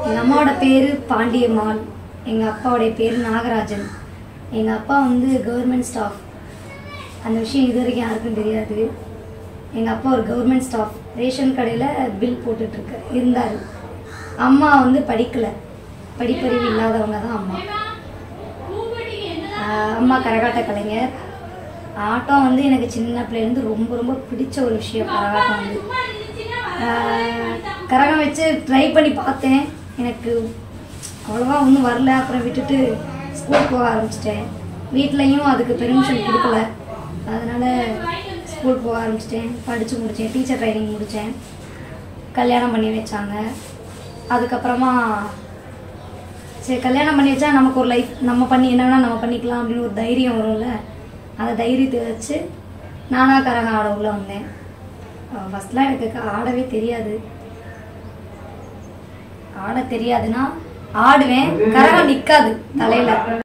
எங்கள் அம்மாவோட பேர் பாண்டியம்மாள் எங்கள் அப்பாவுடைய பேர் நாகராஜன் எங்கள் அப்பா வந்து கவர்மெண்ட் ஸ்டாஃப் அந்த விஷயம் இது வரைக்கும் யாருக்கும் தெரியாது எங்கள் அப்பா ஒரு கவர்மெண்ட் ஸ்டாஃப் ரேஷன் கடையில் பில் போட்டுட்ருக்க இருந்தார் அம்மா வந்து படிக்கலை படிப்பறிவு இல்லாதவங்க தான் அம்மா ஆஹ் அம்மா கரகாட்ட கலைஞர் ஆட்டம் வந்து எனக்கு சின்ன பிள்ளைலேருந்து ரொம்ப ரொம்ப பிடிச்ச ஒரு விஷயம் கரகாட்டம் வந்து ஆஹ் கரகம் வச்சு ட்ரை பண்ணி பார்த்தேன் எனக்கு அவ்வளோவா ஒன்றும் வரல அப்புறம் விட்டுட்டு ஸ்கூல் போக ஆரம்பிச்சிட்டேன் வீட்லேயும் அதுக்கு பெர்மிஷன் கொடுக்கல அதனால் ஸ்கூல் போக ஆரம்பிச்சிட்டேன் படித்து முடித்தேன் டீச்சர் ட்ரைனிங் முடித்தேன் கல்யாணம் பண்ணி வச்சாங்க அதுக்கப்புறமா சரி கல்யாணம் பண்ணி வச்சா நமக்கு ஒரு லைஃப் நம்ம பண்ணி என்ன வேணால் நம்ம பண்ணிக்கலாம் அப்படின்னு ஒரு தைரியம் வரும்ல அந்த தைரியத்தை வச்சு நானாக கரகம் ஆட உள்ள வந்தேன் ஃபஸ்ட்லாம் எனக்கு க- ஆடவே தெரியாது ஆட தெரியாதுன்னா ஆடுவேன் கரகம் நிற்காது தலையில்